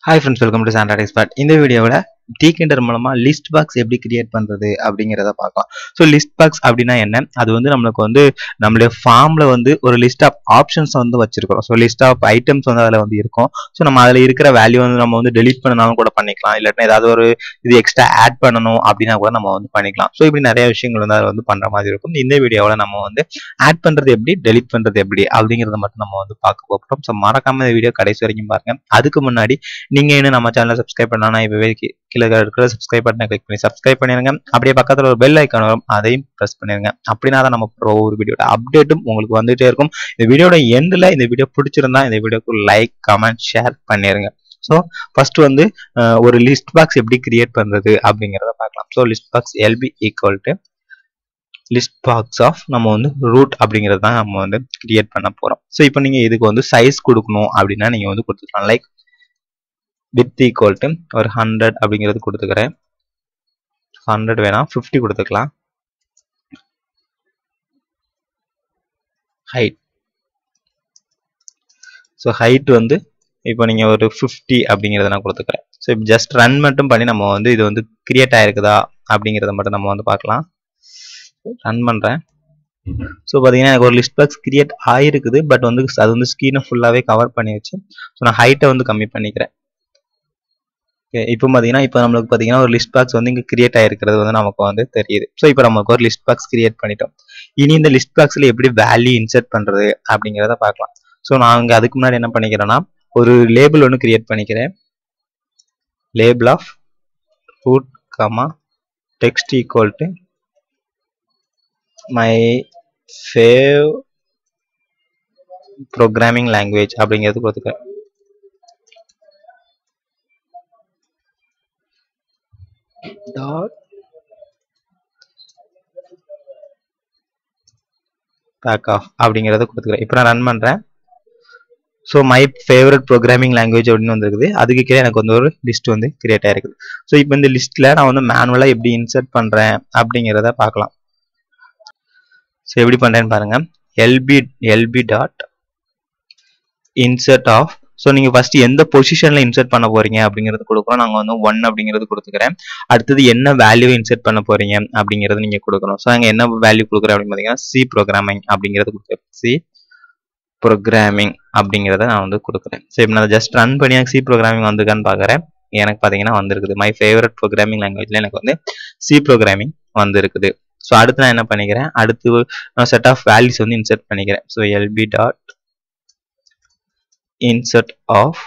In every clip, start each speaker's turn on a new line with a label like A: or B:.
A: hi friends welcome to standard expert இந்த வீடியோவில் டீக்கிண்டர் மூலமாக லிஸ்ட் பாக்ஸ் எப்படி கிரியேட் பண்ணுறது அப்படிங்கிறத பார்க்கலாம் ஸோ லிஸ்ட் பாக்ஸ் அப்படின்னா என்ன அது வந்து நம்மளுக்கு வந்து நம்மளுடைய ஃபார்மில் வந்து ஒரு லிஸ்ட் ஆஃப் ஆப்ஷன்ஸ் வந்து வச்சிருக்கிறோம் ஸோ லிஸ்ட் ஆஃப் ஐட்டம்ஸ் வந்து அதில் வந்து இருக்கும் ஸோ நம்ம அதில் இருக்கிற வேல்யூ வந்து நம்ம வந்து டெலீட் பண்ணனாலும் கூட பண்ணிக்கலாம் இல்லாட்டினா ஏதாவது ஒரு இது எக்ஸ்ட்ரா ஆட் பண்ணணும் அப்படின்னா கூட நம்ம வந்து பண்ணிக்கலாம் ஸோ இப்படி நிறைய விஷயங்கள் வந்து அதில் வந்து பண்ணுற மாதிரி இருக்கும் இந்த வீடியோவில் நம்ம வந்து ஆட் பண்ணுறது எப்படி டெலீட் பண்ணுறது எப்படி அப்படிங்கிறத மட்டும் நம்ம வந்து பார்க்க போகிறோம் ஸோ மறக்காம இந்த வீடியோ கடைசி வரைக்கும் பாருங்க அதுக்கு முன்னாடி நீங்க இன்னும் நம்ம சேனலை சப்ஸ்கிரைப் பண்ணா இப்பவே கீ- கீழே இருக்கிற சப்ஸ்கிரைப் பட்டனை கிளிக் பண்ணி சப்ஸ்கிரைப் பண்ணிருங்க அப்படியே பக்கத்துல ஒரு பெல் ஐக்கான் வரும் அதையும் பிரஸ் பண்ணிருங்க அப்படின்னா தான் நம்ம போடுற ஒவ்வொரு வீடியோட அப்டேட்டும் உங்களுக்கு வந்துட்டே இருக்கும் இந்த வீடியோட எண்ட்ல இந்த வீடியோ பிடிச்சிருந்தா இந்த வீடியோக்கு லைக் கமெண்ட் ஷேர் பண்ணிருங்க ஸோ ஃபர்ஸ்ட் வந்து அஹ், ஒரு லிஸ்ட் பாக்ஸ் எப்படி கிரியேட் பண்றது அப்படிங்கிறத பார்க்கலாம் so list box LB equal to list box of நம்ம வந்து ரூட் அப்படிங்கிறது தான் நம்ம வந்து கிரியேட் பண்ண போறோம் ஸோ இப்போ நீங்க இதுக்கு வந்து சைஸ் கொடுக்கணும் அப்படின்னா நீங்க வந்து கொடுத்துக்கலாம் லைக் வித் ஈக்குவல் டு ஒரு ஹண்ட்ரட் அப்படிங்கிறது கொடுத்துக்கிறேன் ஹண்ட்ரட் வேணாம் ஃபிஃப்டி கொடுத்துக்கலாம் ஹைட் ஸோ ஹைட் வந்து இப்போ நீங்கள் ஒரு ஃபிஃப்டி அப்படிங்கிறத நான் கொடுத்துக்கிறேன் ஸோ இப்போ ஜஸ்ட் ரன் மட்டும் பண்ணி நம்ம வந்து இது வந்து கிரியேட் ஆயிருக்குதா அப்படிங்கிறத மட்டும் நம்ம வந்து பார்க்கலாம் ரன் பண்ணுறேன் ஸோ பார்த்தீங்கன்னா எனக்கு ஒரு லிஸ்ட் பாக்ஸ் கிரியேட் ஆயிருக்குது பட் வந்து அது வந்து ஸ்க்ரீனை ஃபுல்லாகவே கவர் பண்ணி வச்சு ஸோ நான் ஹைட்டை வந்து கம்மி பண்ணிக்கிறேன் ஓகே இப்போ பார்த்தீங்கன்னா இப்போ நம்மளுக்கு பார்த்தீங்கன்னா ஒரு லிஸ்ட் பாக்ஸ் வந்து இங்கே கிரியேட் ஆயிருக்கிறது வந்து நமக்கு வந்து தெரியுது ஸோ இப்போ நமக்கு ஒரு லிஸ்ட் பாக்ஸ் கிரியேட் பண்ணிட்டோம் இனி இந்த லிஸ்ட் பாக்ஸில் எப்படி வேல்யூ இன்சர்ட் பண்ணுறது அப்படிங்கிறத பார்க்கலாம் ஸோ நான் இங்கே அதுக்கு முன்னாடி என்ன பண்ணிக்கிறேன்னா ஒரு லேபிள் ஒன்று கிரியேட் பண்ணிக்கிறேன் label of root comma text equal to my fav programming language அப்படிங்கிறது கொடுத்துக்கிறேன் டாட் பேக் ஆஃப் அப்படிங்கிறத கொடுத்துக்கிறேன் இப்போ நான் ரன் பண்ணுறேன் so my favourite programming language அப்படின்னு வந்திருக்குது அதுக்கு கீழே எனக்கு வந்து ஒரு லிஸ்ட் வந்து கிரியேட் ஆயிருக்குது ஸோ இப்போ இந்த லிஸ்ட்டில் நான் வந்து மேனுவலாக எப்படி இன்சர்ட் பண்ணுறேன் அப்படிங்கிறத பார்க்கலாம் ஸோ எப்படி பண்ணுறேன்னு பாருங்க LB LB dot insert of so நீங்கள் ஃபர்ஸ்ட் எந்த பொசிஷனில் இன்சர்ட் பண்ண போறீங்க அப்படிங்கிறது கொடுக்குறோம் நாங்கள் வந்து ஒன் அப்படிங்கிறது கொடுத்துக்கிறேன் அடுத்தது என்ன வேல்யூ இன்சர்ட் பண்ண போறீங்க அப்படிங்கிறது நீங்கள் கொடுக்கணும் ஸோ அங்கே என்ன வேல்யூ கொடுக்குறேன் அப்படின்னு பார்த்தீங்கன்னா சி ப்ரோக்ராமிங் அப்படிங்கிறது கொடுக்குறேன் சி ப்ரோக்ராமிங் அப்படிங்கிறத நான் வந்து கொடுக்குறேன் ஸோ இப்போ நான் ஜஸ்ட் ரன் பண்ணி எனக்கு சி ப்ரோக்ராமிங் வந்திருக்கான்னு பார்க்குறேன் எனக்கு பார்த்தீங்கன்னா வந்திருக்குது மை ஃபேவரட் ப்ரோக்ராமிங் லாங்குவேஜில் எனக்கு வந்து சி ப்ரோக்ராமிங் வந்திருக்குது ஸோ அடுத்து நான் என்ன பண்ணிக்கிறேன் அடுத்து நான் செட் ஆஃப் வேல்யூஸ் வந்து இன்சர்ட் பண்ணிக்கிறேன் so LB dot insert of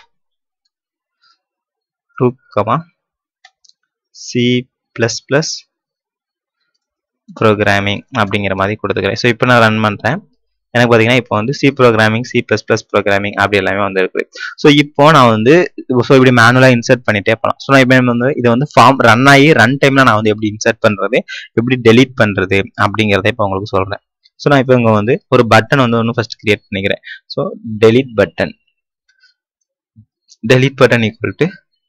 A: two comma C plus plus programming அப்படிங்கிற மாதிரி கொடுத்துக்கிறேன் ஸோ இப்போ நான் ரன் பண்ணுறேன் எனக்கு பார்த்தீங்கன்னா இப்போ வந்து C programming C plus plus programming அப்படி எல்லாமே வந்து இருக்குது ஸோ இப்போ நான் வந்து ஸோ இப்படி மேனுவலாக இன்சர்ட் பண்ணிட்டே போகலாம் ஸோ நான் இப்போ வந்து இதை வந்து ஃபார்ம் ரன் ஆகி ரன் டைமில் நான் வந்து எப்படி இன்சர்ட் பண்ணுறது எப்படி டெலீட் பண்ணுறது அப்படிங்கிறத இப்போ உங்களுக்கு சொல்கிறேன் ஸோ நான் இப்போ இங்கே வந்து ஒரு பட்டன் வந்து ஒன்று ஃபர்ஸ்ட் கிரியேட் பண்ணிக்கிறேன் so delete button delete button equal to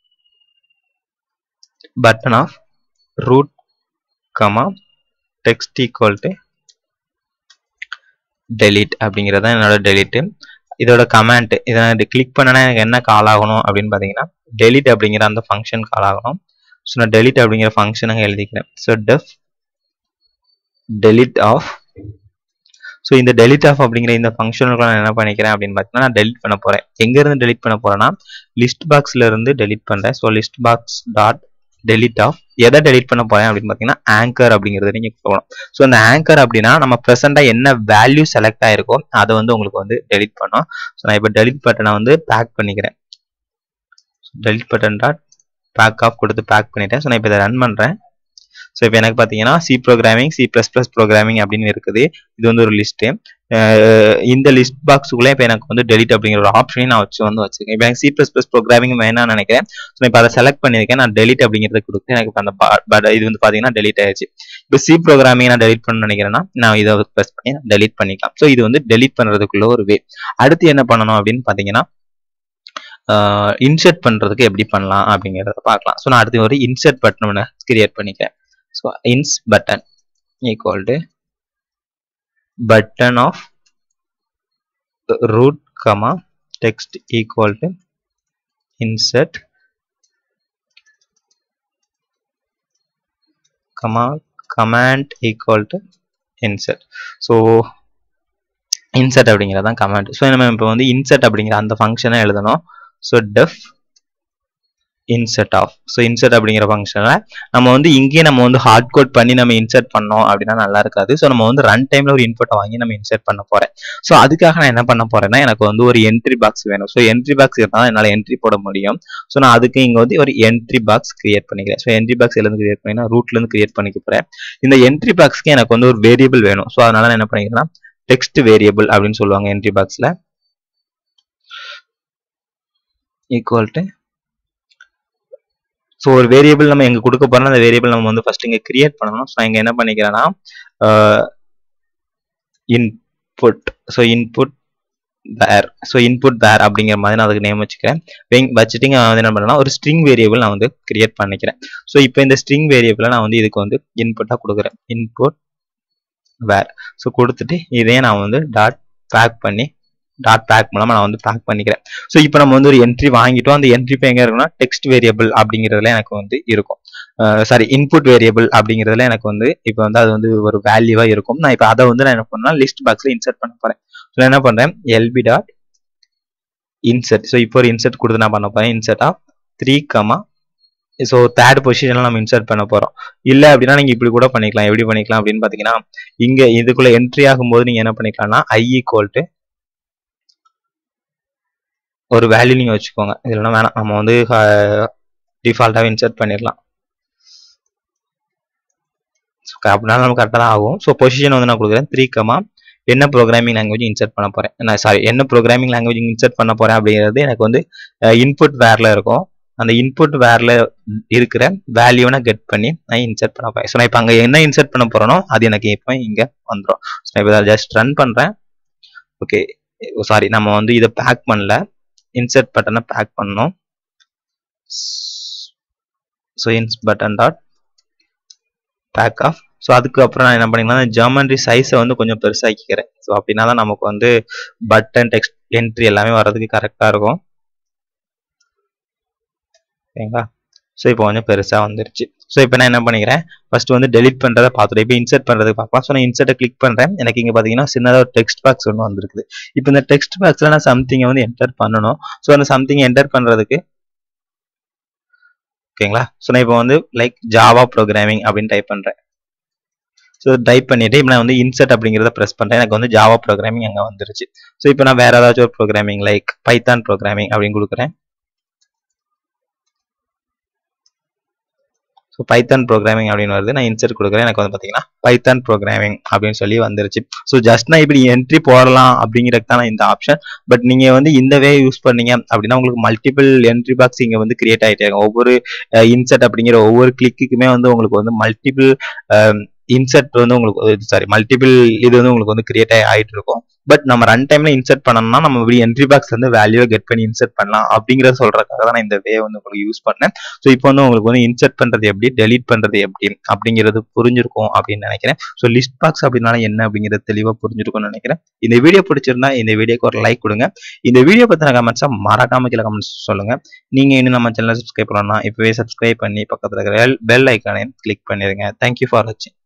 A: button of root comma text equal to delete அப்படிங்கிறது தான் என்னோட delete இதோட கமாண்ட் இதை நான் கிளிக் பண்ணனா எனக்கு என்ன கால் ஆகணும் அப்படின்னு பார்த்தீங்கன்னா delete அப்படிங்கிற அந்த ஃபங்க்ஷன் கால் ஆகணும் ஸோ நான் delete அப்படிங்கிற ஃபங்க்ஷனை எழுதிக்கிறேன் so def delete of so இந்த delete ஆஃப் அப்படிங்கிற இந்த ஃபங்க்ஷனுக்கு நான் என்ன பண்ணிக்கிறேன் அப்படின்னு பார்த்தீங்கன்னா நான் delete பண்ண போறேன் எங்க இருந்து delete பண்ண போறேன்னா லிஸ்ட் பாக்ஸ்ல இருந்து delete பண்றேன் so list box dot delete of எதை delete பண்ண போறேன் அப்படின்னு பார்த்தீங்கன்னா ஆங்கர் அப்படிங்கிறத நீங்க போகணும் ஸோ அந்த ஆங்கர் அப்படின்னா நம்ம ப்ரெசெண்டா என்ன வேல்யூ செலக்ட் ஆயிருக்கோ அதை வந்து உங்களுக்கு வந்து delete பண்ணும் ஸோ நான் இப்போ delete பட்டனை வந்து பேக் பண்ணிக்கிறேன் delete button dot pack of கொடுத்து பேக் பண்ணிட்டேன் ஸோ நான் இப்போ இதை ரன் பண்றேன் ஸோ இப்போ எனக்கு பார்த்தீங்கன்னா C programming C plus plus programming அப்படின்னு இருக்குது இது வந்து ஒரு லிஸ்ட்டு இந்த லிஸ்ட் பாக்ஸுக்குள்ளே இப்போ எனக்கு வந்து டெலிட் அப்படிங்கிற ஒரு ஆப்ஷனையும் நான் வச்சு வந்து வச்சிருக்கேன் இப்போ எனக்கு சி ப்ளஸ் ப்ளஸ் ப்ரோக்ராமிங் வேணாம்னு நினைக்கிறேன் ஸோ இப்போ அதை செலக்ட் பண்ணியிருக்கேன் நான் டெலிட் அப்படிங்கிறத கொடுத்து எனக்கு இப்போ அந்த பட் இது வந்து பார்த்தீங்கன்னா டெலிட் ஆயிடுச்சு இப்போ சி ப்ரோக்ராமிங் நான் டெலிட் பண்ண நினைக்கிறேன்னா நான் இதை ப்ரெஸ் பண்ணி டெலிட் பண்ணிக்கலாம் ஸோ இது வந்து டெலிட் பண்ணுறதுக்குள்ள ஒரு வே அடுத்து என்ன பண்ணணும் அப்படின்னு பார்த்தீங்கன்னா இன்சர்ட் பண்ணுறதுக்கு எப்படி பண்ணலாம் அப்படிங்கிறத பார்க்கலாம் ஸோ நான் அடுத்து ஒரு இன்சர்ட் பட்டன் ஒன்று கிரியேட் பண்ணிக்கிறேன் so ins button equal to button of root comma text equal to insert comma command equal to insert so insert அப்படிங்கிறது தான் கமாண்ட் ஸோ நம்ம இப்போ வந்து இன்செட் அப்படிங்கிற அந்த ஃபங்க்ஷனை எழுதணும் so def insert of so insert அப்படிங்கிற ஃபங்க்ஷனில் நம்ம வந்து இங்கேயே நம்ம வந்து ஹார்ட் கோட் பண்ணி நம்ம இன்செர்ட் பண்ணோம் அப்படின்னா நல்லா இருக்காது ஸோ நம்ம வந்து ரன் டைமில் ஒரு இன்புட்டை வாங்கி நம்ம இன்செர்ட் பண்ண போகிறேன் ஸோ அதுக்காக நான் என்ன பண்ண போறேன்னா எனக்கு வந்து ஒரு என்ட்ரி பாக்ஸ் வேணும் ஸோ என்ட்ரி பாக்ஸ் இருந்தால் என்னால் என்ட்ரி போட முடியும் ஸோ நான் அதுக்கு இங்கே வந்து ஒரு என்ட்ரி பாக்ஸ் கிரியேட் பண்ணிக்கிறேன் ஸோ என்ட்ரி பாக்ஸ் எல்லாம் கிரியேட் பண்ணி நான் ரூட்லேருந்து கிரியேட் பண்ணிக்க போகிறேன் இந்த என்ட்ரி பாக்ஸ்க்கு எனக்கு வந்து ஒரு வேரியபிள் வேணும் ஸோ அதனால நான் என்ன பண்ணிக்கிறேன்னா டெக்ஸ்ட் வேரியபிள் அப்படின்னு சொல்லுவாங்க என்ட்ரி பாக்ஸில் ஈக்குவல் டு ஸோ ஒரு வேரியபிள் நம்ம எங்க கொடுக்க போறோம் அந்த வேரியபிள் நம்ம வந்து ஃபர்ஸ்ட் இங்க கிரியேட் பண்ணணும் ஸோ இங்க என்ன பண்ணிக்கிறேன்னா input so input var so input var அப்படிங்கிற மாதிரி நான் அதுக்கு நேம் வச்சுக்கிறேன் வச்சுட்டு நான் வந்து என்ன பண்ணேன்னா ஒரு ஸ்ட்ரிங் வேரியபிள் நான் வந்து கிரியேட் பண்ணிக்கிறேன் ஸோ இப்போ இந்த ஸ்ட்ரிங் வேரியபிளை நான் வந்து இதுக்கு வந்து இன்புட்டாக கொடுக்குறேன் இன்புட் வேர் ஸோ கொடுத்துட்டு இதையே நான் வந்து டாட் பேக் பண்ணி டாட் பேக் மூலமா நான் வந்து பேக் பண்ணிக்கிறேன் ஸோ இப்போ நம்ம வந்து ஒரு என்ட்ரி வாங்கிட்டோம் அந்த என்ட்ரி இப்போ எங்க இருக்குன்னா டெக்ஸ்ட் வேரியபிள் அப்படிங்கிறதுல எனக்கு வந்து இருக்கும் சாரி இன்புட் வேரியபிள் அப்படிங்கிறதுல எனக்கு வந்து இப்போ வந்து அது வந்து ஒரு வேல்யூவா இருக்கும் நான் இப்போ அதை வந்து நான் என்ன பண்ணா லிஸ்ட் பாக்ஸ்ல இன்சர்ட் பண்ண போறேன் ஸோ என்ன பண்றேன் எல்பி டாட் இன்சர்ட் ஸோ இப்போ ஒரு இன்சர்ட் கொடுத்து நான் பண்ண போறேன் insert of three comma so third பொசிஷன்ல நம்ம இன்சர்ட் பண்ண போறோம் இல்லை அப்படின்னா நீங்க இப்படி கூட பண்ணிக்கலாம் எப்படி பண்ணிக்கலாம் அப்படின்னு பாத்தீங்கன்னா இங்க இதுக்குள்ள என்ட்ரி ஆகும்போது நீங்க என்ன பண்ணிக்கலாம்னா ஐ ஈக்குவல் டு ஒரு வேல்யூ நீங்க வச்சுக்கோங்க இதெல்லாம் வேணாம் நம்ம வந்து டிஃபால்ட்டாக இன்சர்ட் பண்ணிடலாம் அப்படின்னா நமக்கு கரெக்டாக தான் ஆகும் ஸோ பொசிஷன் வந்து நான் கொடுக்குறேன் த்ரீ கமா என்ன ப்ரோக்ராமிங் லாங்குவேஜ் இன்சர்ட் பண்ண போறேன் நான் சாரி என்ன ப்ரோக்ராமிங் லாங்குவேஜ் இன்சர்ட் பண்ண போறேன் அப்படிங்கிறது எனக்கு வந்து இன்புட் வேர்ல இருக்கும் அந்த இன்புட் வேர்ல இருக்கிற வேல்யூவை நான் கெட் பண்ணி நான் இன்சர்ட் பண்ண போறேன் ஸோ நான் இப்போ அங்கே என்ன இன்சர்ட் பண்ண போறேனோ அது எனக்கு இப்போ இங்கே வந்துடும் ஸோ நான் இப்போ ஜஸ்ட் ரன் பண்றேன் ஓகே சாரி நம்ம வந்து இதை பேக் பண்ணல இன்சர்ட் பட்டனை பேக் பண்ணோம் so ins button dot pack of so அதுக்கப்புறம் நான் என்ன பண்ணிக்கலாம் ஜாமெண்ட்ரி சைஸை வந்து கொஞ்சம் பெருசாக்கிக்கிறேன் ஸோ அப்படின்னா தான் நமக்கு வந்து பட்டன் டெக்ஸ்ட் என்ட்ரி எல்லாமே வர்றதுக்கு கரெக்டாக இருக்கும் ஓகேங்களா ஸோ இப்போ கொஞ்சம் பெருசாக வந்துருச்சு ஸோ இப்போ நான் என்ன பண்ணிக்கிறேன் ஃபர்ஸ்ட் வந்து டெலிட் பண்ணுறதை பார்த்துட்டு இப்போ இன்சர்ட் பண்ணுறதுக்கு பார்க்கலாம் ஸோ நான் இன்சர்ட்டை கிளிக் பண்ணுறேன் எனக்கு இங்கே பார்த்தீங்கன்னா சின்னதாக ஒரு டெக்ஸ்ட் பாக்ஸ் ஒன்று வந்திருக்குது இப்போ இந்த டெக்ஸ்ட் பாக்ஸில் நான் சம்திங்கை வந்து என்டர் பண்ணணும் ஸோ அந்த சம்திங் என்டர் பண்ணுறதுக்கு ஓகேங்களா ஸோ நான் இப்போ வந்து லைக் ஜாவா ப்ரோக்ராமிங் அப்படின்னு டைப் பண்ணுறேன் ஸோ டைப் பண்ணிட்டு இப்போ நான் வந்து இன்சர்ட் அப்படிங்கிறத ப்ரெஸ் பண்ணுறேன் எனக்கு வந்து ஜாவா ப்ரோக்ராமிங் அங்கே வந்துருச்சு ஸோ இப்போ நான் வேற ஏதாச்சும் ஒரு ப்ரோக்ராமிங் லைக் பைத்தான் ப்ரோக்ராமிங் அப்படின்னு கொடுக்குறேன் ஸோ பைத்தான் ப்ரோக்ராமிங் அப்படின்னு வருது நான் இன்சர்ட் கொடுக்குறேன் எனக்கு வந்து பார்த்தீங்கன்னா பைத்தான் ப்ரோக்ராமிங் அப்படின்னு சொல்லி வந்துருச்சு ஸோ ஜஸ்ட் நான் இப்படி என்ட்ரி போடலாம் அப்படிங்கிறது தான் இந்த ஆப்ஷன் பட் நீங்கள் வந்து இந்த வே யூஸ் பண்ணீங்க அப்படின்னா உங்களுக்கு மல்டிபிள் என்ட்ரி பாக்ஸ் இங்கே வந்து கிரியேட் ஆகிட்டே இருக்கும் ஒவ்வொரு இன்சர்ட் அப்படிங்கிற ஒவ்வொரு கிளிக்குமே வந்து உங்களுக்கு வந்து மல்டிபிள் இன்சர்ட் வந்து உங்களுக்கு சாரி மல்டிபிள் இது வந்து உங்களுக்கு வந்து கிரியேட் ஆகிட்டு இருக்கும் பட் நம்ம ரன் டைம்ல இன்சர்ட் பண்ணோம்னா நம்ம இப்படி என்ட்ரி பாக்ஸ் வந்து வேல்யூவை கெட் பண்ணி இன்சர்ட் பண்ணலாம் அப்படிங்கறத சொல்றதுக்காக தான் நான் இந்த வே வந்து உங்களுக்கு யூஸ் பண்ணேன் ஸோ இப்போ வந்து உங்களுக்கு வந்து இன்சர்ட் பண்றது எப்படி டெலீட் பண்றது எப்படி அப்படிங்கிறது புரிஞ்சிருக்கும் அப்படின்னு நினைக்கிறேன் ஸோ லிஸ்ட் பாக்ஸ் அப்படின்னால என்ன அப்படிங்கிறது தெளிவாக புரிஞ்சிருக்கும்னு நினைக்கிறேன் இந்த வீடியோ பிடிச்சிருந்தா இந்த வீடியோக்கு ஒரு லைக் கொடுங்க இந்த வீடியோ பத்தின கமெண்ட்ஸை மறக்காம கீழே கமெண்ட்ஸ் சொல்லுங்க நீங்க இன்னும் நம்ம சேனலை சப்ஸ்கிரைப் பண்ணலாம் இப்பவே சப்ஸ்கிரைப் பண்ணி பக்கத்தில் இருக்கிற பெல் ஐக்கானையும் கிளிக் பண்ணிருங்க தேங்க்யூ ஃபார் வாட்சிங்